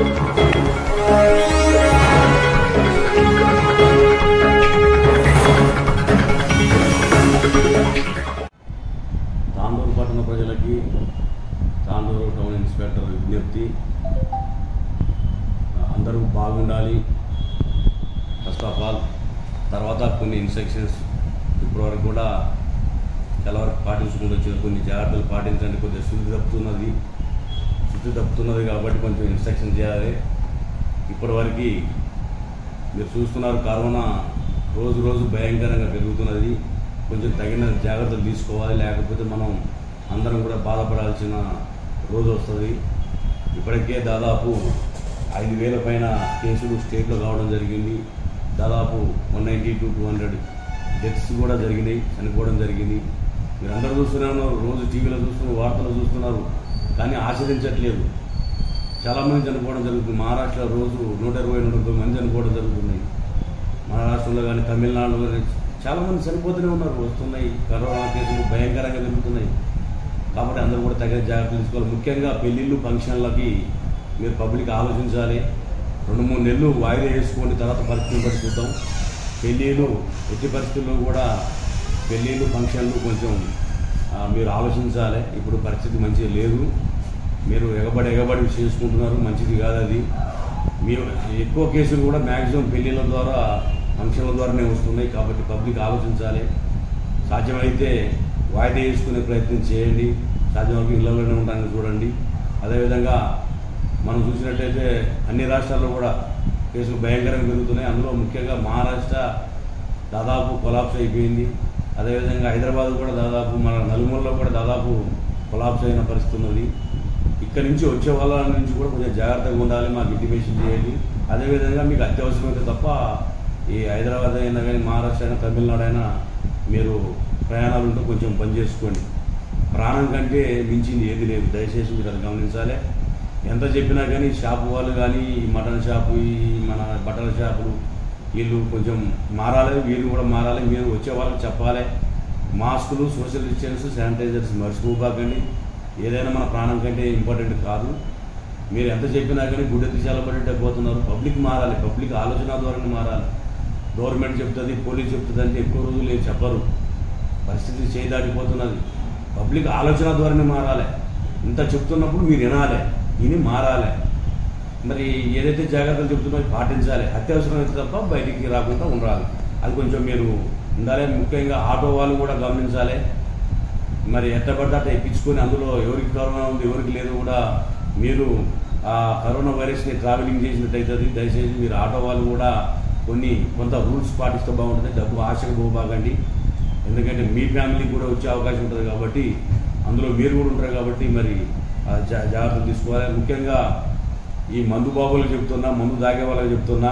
తాండూరు పట్టణ ప్రజలకి Tandur town inspector విజ్ఞప్తి అందరూ బాగుండాలి ఫస్ట్ ఆఫ్ ఆల్ తర్వాత కొన్ని ఇన్స్ట్రక్షన్స్ ఇప్పటివరకు కూడా చాలా వరకు పాటించుకుంటూ వచ్చిన కొన్ని జాగ్రత్తలు పాటించండి కొద్దిగా శుద్ధి తప్పుతున్నది శుద్ధి తప్పుతున్నది కాబట్టి కొంచెం ఇన్స్ట్రక్షన్ చేయాలి ఇప్పటివరకు మీరు చూస్తున్నారు కరోనా రోజు రోజు భయంకరంగా పెరుగుతున్నది కొంచెం తగిన జాగ్రత్తలు తీసుకోవాలి లేకపోతే మనం అందరం కూడా బాధపడాల్సిన రోజు వస్తుంది ఇప్పటికే దాదాపు ఐదు వేల పైన కేసులు స్టేట్లో కావడం జరిగింది దాదాపు one ninety two two hundred deaths కూడా జరిగినాయి చనిపోవడం జరిగింది మీరు అందరూ చూస్తూనే ఉన్నారు రోజు టీవీలో చూస్తున్నారు వార్తలు చూస్తున్నారు కానీ ఆచరించట్లేదు చాలామంది చనిపోవడం జరుగుతుంది మహారాష్ట్రలో రోజు నూట ఇరవై నూట ముప్పై మంది చనిపోవడం జరుగుతున్నాయి మహారాష్ట్రలో కానీ తమిళనాడులో కానీ చాలామంది చనిపోతూనే ఉన్నారు వస్తున్నాయి కరోనా కేసులు భయంకరంగా జరుగుతున్నాయి కాబట్టి అందరూ కూడా తగిన జాగ్రత్తలు తీసుకోవాలి ముఖ్యంగా పెళ్ళిళ్ళు ఫంక్షన్లకి మీరు పబ్లిక్ ఆలోచించాలి రెండు మూడు నెలలు వాయిదా వేసుకోండి తర్వాత పరిస్థితులు బట్టి చూద్దాం పెళ్ళిళ్ళు ఎట్టి పరిస్థితుల్లో కూడా పెళ్ళిళ్ళు ఫంక్షన్లు కొంచెం ఆ, మీరు ఆలోచించాలి ఇప్పుడు పరిస్థితి మంచిగా లేదు మీరు ఎగబడి ఎగబడి చేసుకుంటున్నారు మంచిది కాదు అది మీరు ఎక్కువ కేసులు కూడా మ్యాక్సిమం పెళ్ళిళ్ళ ద్వారా ఫంక్షన్ల ద్వారానే వస్తున్నాయి కాబట్టి పబ్లిక్ ఆలోచించాలి సాధ్యమైతే వాయిదా వేసుకునే ప్రయత్నం చేయండి సాధ్యమైతే ఇళ్లలోనే ఉండడానికి చూడండి అదేవిధంగా మనం చూసినట్టయితే అన్ని రాష్ట్రాల్లో కూడా కేసులు భయంకరంగా పెరుగుతున్నాయి అందులో ముఖ్యంగా మహారాష్ట్ర దాదాపు కొలాప్స్ అయిపోయింది అదేవిధంగా హైదరాబాద్ కూడా దాదాపు మన నలుమూలలో కూడా దాదాపు కొలాప్స్ అయిన పరిస్థితి ఉన్నది ఇక్కడ నుంచి వచ్చే వాళ్ళ నుంచి కూడా కొంచెం జాగ్రత్తగా ఉండాలి మాకు ఇంటిమేషన్ చేయండి అదేవిధంగా మీకు అత్యవసరమైతే తప్ప ఈ హైదరాబాద్ అయినా కానీ మహారాష్ట్ర అయినా తమిళనాడు అయినా మీరు ప్రయాణాలు ఉంటే కొంచెం పని చేసుకోండి ప్రాణం కంటే మించింది ఏది లేదు దయచేసి మీరు అది గమనించాలి ఎంత చెప్పినా కానీ షాపు వాళ్ళు కానీ ఈ మటన్ షాపు ఈ మన బట్టల షాపులు వీళ్ళు కొంచెం మారాలి వీళ్ళు కూడా మారాలి మీరు వచ్చే వాళ్ళకి చెప్పాలి మాస్కులు సోషల్ డిస్టెన్స్ శానిటైజర్స్ మర్చిపోబాకండి ఏదైనా మన ప్రాణం కంటే ఇంపార్టెంట్ కాదు మీరు ఎంత చెప్పినా కానీ గుడ్డ దిశాల పడేటే పోతున్నారు పబ్లిక్ మారాలి పబ్లిక్ ఆలోచన ధోరణి మారాలి గవర్నమెంట్ చెప్తుంది పోలీస్ చెప్తుంది అంటే ఎక్కువ రోజులు ఏం చెప్పరు పరిస్థితి చేయి దాటిపోతున్నది పబ్లిక్ ఆలోచన ధోరణి మారాలి ఇంత చెప్తున్నప్పుడు మీరు వినాలి విని మారాలి మరి ఏదైతే జాగ్రత్తలు చెప్తున్నారో పాటించాలి అత్యవసరమైతే తప్ప బయటికి రాకుండా ఉండాలి అది కొంచెం మీరు ఉండాలి ముఖ్యంగా ఆటో వాళ్ళు కూడా గమనించాలి మరి ఎట్టబడ్డ అట్ట ఎక్కించుకొని అందులో ఎవరికి కరోనా ఉంది ఎవరికి లేదు కూడా మీరు ఆ కరోనా వైరస్ని ట్రావెలింగ్ చేసినట్టు అవుతుంది దయచేసి మీరు ఆటో వాళ్ళు కూడా కొన్ని కొంత రూల్స్ పాటిస్తే బాగుంటుంది డబ్బు ఆశకు పోబాకండి ఎందుకంటే మీ ఫ్యామిలీకి కూడా వచ్చే అవకాశం ఉంటుంది కాబట్టి అందులో మీరు కూడా ఉంటారు కాబట్టి మరి ఆ జా- జాగ్రత్తలు తీసుకోవాలి ముఖ్యంగా ఈ మందు బాబులకు చెప్తున్నా మందు తాగే వాళ్ళకి చెప్తున్నా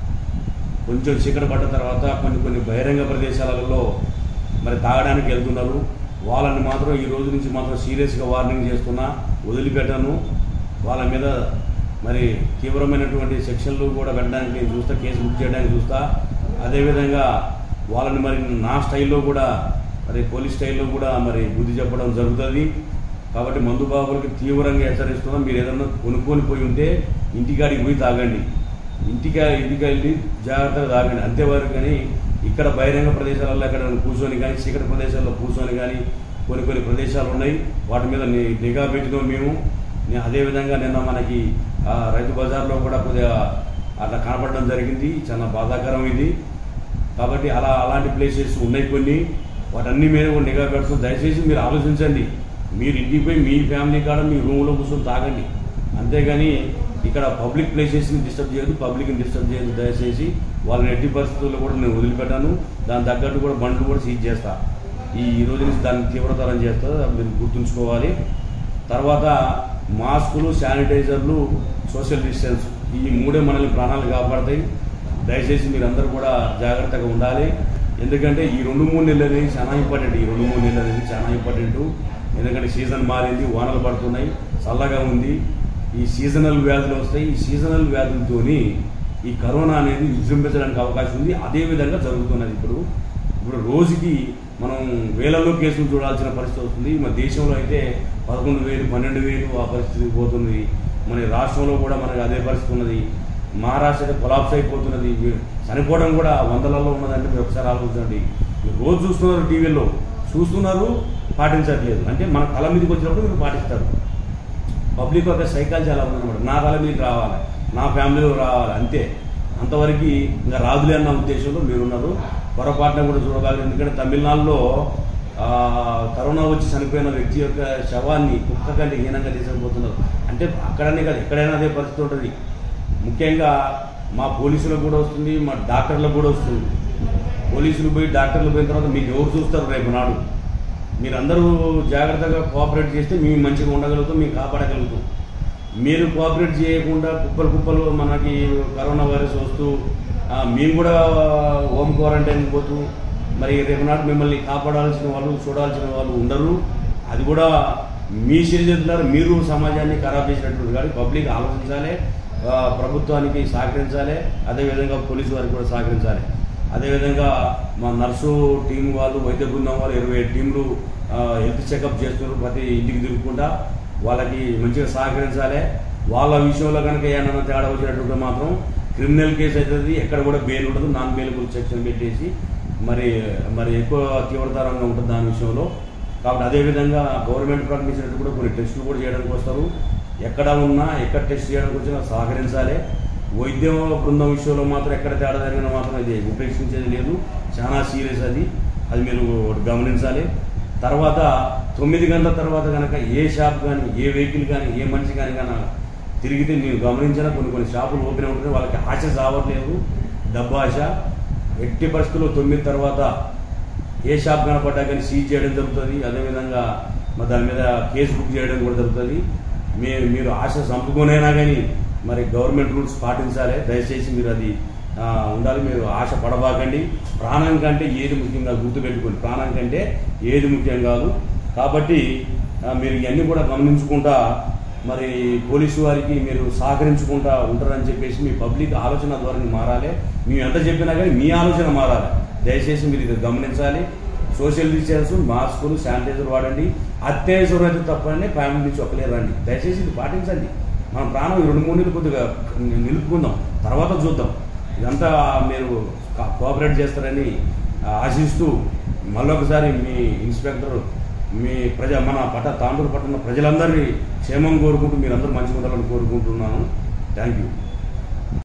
కొంచెం చీకటి పడ్డ తర్వాత కొన్ని కొన్ని బహిరంగ ప్రదేశాలలో మరి తాగడానికి వెళ్తున్నారు వాళ్ళని మాత్రం ఈ రోజు నుంచి మాత్రం సీరియస్గా వార్నింగ్ చేస్తున్నా వదిలిపెట్టాను వాళ్ళ మీద మరి తీవ్రమైనటువంటి సెక్షన్లు కూడా పెట్టడానికి నేను చూస్తా కేసు బుక్ చేయడానికి చూస్తా అదేవిధంగా వాళ్ళని మరి నా స్టైల్లో కూడా మరి పోలీస్ స్టైల్లో కూడా మరి బుద్ధి చెప్పడం జరుగుతుంది కాబట్టి మందు బాబులకి తీవ్రంగా హెచ్చరిస్తున్నాం మీరు ఏదన్నా కొనుక్కొని పోయి ఉంటే ఇంటికాడికి పోయి తాగండి ఇంటికి ఇంటికి వెళ్ళి జాగ్రత్తగా తాగండి అంతేవరకు కానీ ఇక్కడ బహిరంగ ప్రదేశాలలో ఎక్కడ కూర్చొని కానీ చీకటి ప్రదేశాల్లో కూర్చొని కానీ కొన్ని కొన్ని ప్రదేశాలు ఉన్నాయి వాటి మీద ని- నిఘా పెట్టినాం మేము నే- అదేవిధంగా నిన్న మనకి ఆ, రైతు బజార్లో కూడా కొద్దిగా అట్లా కనపడడం జరిగింది చాలా బాధాకరం ఇది కాబట్టి అలా అలాంటి ప్లేసెస్ ఉన్నాయి కొన్ని వాటన్ని మీద కూడా నిఘా పెడుతుంది దయచేసి మీరు ఆలోచించండి మీరు ఇంటికి పోయి మీ ఫ్యామిలీ కాడ మీ రూమ్లో కూర్చొని తాగండి అంతేగాని ఇక్కడ పబ్లిక్ ప్లేసెస్ని డిస్టర్బ్ చేయదు పబ్లిక్ని డిస్టర్బ్ చేయదు దయచేసి వాళ్ళని ఎట్టి పరిస్థితుల్లో కూడా నేను వదిలిపెట్టాను దాని తగ్గట్టు కూడా బండ్లు కూడా సీజ్ చేస్తా ఈ ఈ రోజు నుంచి దాన్ని తీవ్రతరం చేస్తా మీరు గుర్తుంచుకోవాలి తర్వాత మాస్కులు శానిటైజర్లు సోషల్ డిస్టెన్స్ ఈ మూడే మనల్ని ప్రాణాలు కాపాడతాయి దయచేసి మీరందరూ కూడా జాగ్రత్తగా ఉండాలి ఎందుకంటే ఈ రెండు మూడు నెలలు అనేది చాలా ఇంపార్టెంట్ ఈ రెండు మూడు నెలలు అనేది చాలా ఇంపార్టెంట్ ఎందుకంటే సీజన్ మారింది వానలు పడుతున్నాయి చల్లగా ఉంది ఈ సీజనల్ వ్యాధులు వస్తాయి ఈ సీజనల్ వ్యాధులతోని ఈ కరోనా అనేది విజృంభించడానికి అవకాశం ఉంది అదే విధంగా జరుగుతున్నది ఇప్పుడు ఇప్పుడు రోజుకి మనం వేలలో కేసులు చూడాల్సిన పరిస్థితి వస్తుంది మన దేశంలో అయితే పదకొండు వేలు పన్నెండు వేలు ఆ పరిస్థితికి పోతుంది మన రాష్ట్రంలో కూడా మనకి అదే పరిస్థితి ఉన్నది మహారాష్ట్ర అయితే కొలాప్స్ అయిపోతున్నది మీరు చనిపోవడం కూడా వందలలో ఉన్నదంటే మీరు ఒకసారి ఆలోచించండి మీరు రోజు చూస్తున్నారు టీవీలో చూస్తున్నారు పాటించట్లేదు అంటే మన తల మీదకి వచ్చినప్పుడు మీరు పాటిస్తారు పబ్లిక్ యొక్క సైకాలజీ అలా ఉందన్నమాట నా తల మీదకి రావాలి నా ఫ్యామిలీలో రావాలి అంతే అంతవరకు ఇంకా రాదులే అన్న ఉద్దేశంలో మీరున్నారు పొరపాటున కూడా చూడగలరు ఎందుకంటే తమిళనాడులో ఆ, కరోనా వచ్చి చనిపోయిన వ్యక్తి యొక్క శవాన్ని కుక్క కంటే హీనంగా తీసుకుపోతున్నారు అంటే అక్కడనే కాదు ఎక్కడైనా అదే పరిస్థితి ఉంటుంది ముఖ్యంగా మా పోలీసులకు కూడా వస్తుంది మా డాక్టర్లకు కూడా వస్తుంది పోలీసులు పోయి డాక్టర్లు పోయిన తర్వాత మీకు ఎవరు చూస్తారు రేపు నాడు మీరందరూ జాగ్రత్తగా కోఆపరేట్ చేస్తే మేము మంచిగా ఉండగలుగుతాం మేము కాపాడగలుగుతాం మీరు కోఆపరేట్ చేయకుండా కుప్పలు కుప్పలు మనకి కరోనా వైరస్ వస్తూ ఆ, మేము కూడా హోమ్ క్వారంటైన్ పోతూ మరి రేపు నాడు మిమ్మల్ని కాపాడాల్సిన వాళ్ళు చూడాల్సిన వాళ్ళు ఉండరు అది కూడా మీ చేతులారా మీరు సమాజాన్ని ఖరాబ్ చేసినటువంటి కానీ పబ్లిక్ ఆలోచించాలి ఆ, ప్రభుత్వానికి సహకరించాలి అదేవిధంగా పోలీసు వారికి కూడా సహకరించాలి అదేవిధంగా మా నర్సు టీం వాళ్ళు వైద్య బృందం వాళ్ళు ఇరవై ఏడు టీంలు ఆ, హెల్త్ చెకప్ చేస్తున్నారు ప్రతి ఇంటికి తిరుగుకుంటా వాళ్ళకి మంచిగా సహకరించాలి వాళ్ళ విషయంలో కనుక ఏమన్నా తేడా వచ్చినట్టుంటే మాత్రం క్రిమినల్ కేసు అవుతుంది ఎక్కడ కూడా బెయిల్ ఉండదు నాన్ బెయిలబుల్ సెక్షన్ పెట్టేసి మరి మరి ఎక్కువ తీవ్రతరంగా ఉంటుంది దాని విషయంలో కాబట్టి అదేవిధంగా గవర్నమెంట్ ప్రకటించినట్టు కూడా కొన్ని టెస్టులు కూడా చేయడానికి వస్తారు ఎక్కడ ఉన్నా ఎక్కడ టెస్ట్ చేయడానికి వచ్చినా సహకరించాలి వైద్య బృందం విషయంలో మాత్రం ఎక్కడ తేడా జరిగినా మాత్రం ఇది ఉపేక్షించేది లేదు చాలా సీరియస్ అది అది మీరు ఒకటి గమనించాలి తర్వాత తొమ్మిది గంటల తర్వాత కనుక ఏ షాప్ కానీ ఏ వెహికల్ కానీ ఏ మనిషి కానీ కానీ తిరిగితే నేను గమనించిన కొన్ని కొన్ని షాపులు ఓపెన్ ఉంటుంది వాళ్ళకి ఆశ చావట్లేదు డబ్బు ఆశ ఎట్టి పరిస్థితుల్లో తొమ్మిది తర్వాత ఏ షాప్ కనపడ్డా కానీ సీజ్ చేయడం జరుగుతుంది అదేవిధంగా మరి దాని మీద కేసు బుక్ చేయడం కూడా జరుగుతుంది మీ మీరు ఆశ చంపుకొనైనా కానీ మరి గవర్నమెంట్ రూల్స్ పాటించాలి దయచేసి మీరు అది ఆ, ఉండాలి మీరు ఆశ పడబాకండి ప్రాణం కంటే ఏది ముఖ్యం కాదు గుర్తుపెట్టుకోండి ప్రాణం కంటే ఏది ముఖ్యం కాదు కాబట్టి ఆ, మీరు ఇవన్నీ కూడా గమనించుకుంటా మరి పోలీసు వారికి మీరు సహకరించుకుంటా ఉంటారని చెప్పేసి మీ పబ్లిక్ ఆలోచన ధోరణి మారాలి మేము ఎంత చెప్పినా కానీ మీ ఆలోచన మారాలి దయచేసి మీరు ఇది గమనించాలి సోషల్ డిస్టెన్స్ మాస్కులు శానిటైజర్ వాడండి అత్యవసరం అయితే తప్పని ఫ్యామిలీ నుంచి ఒకలే రండి దయచేసి ఇది పాటించండి మన ప్రాణం ఈ రెండు మూడు నెలలు కొద్దిగా నిలుపుకుందాం తర్వాత చూద్దాం ఇదంతా మీరు కా- కోఆపరేట్ చేస్తారని ఆశిస్తూ మళ్ళొకసారి మీ ఇన్స్పెక్టర్ మీ ప్రజ మన పట్ట తాండూరు పట్టణ ప్రజలందరినీ క్షేమం కోరుకుంటూ మీరందరూ మంచిగా ఉండాలని కోరుకుంటున్నాను థ్యాంక్ యూ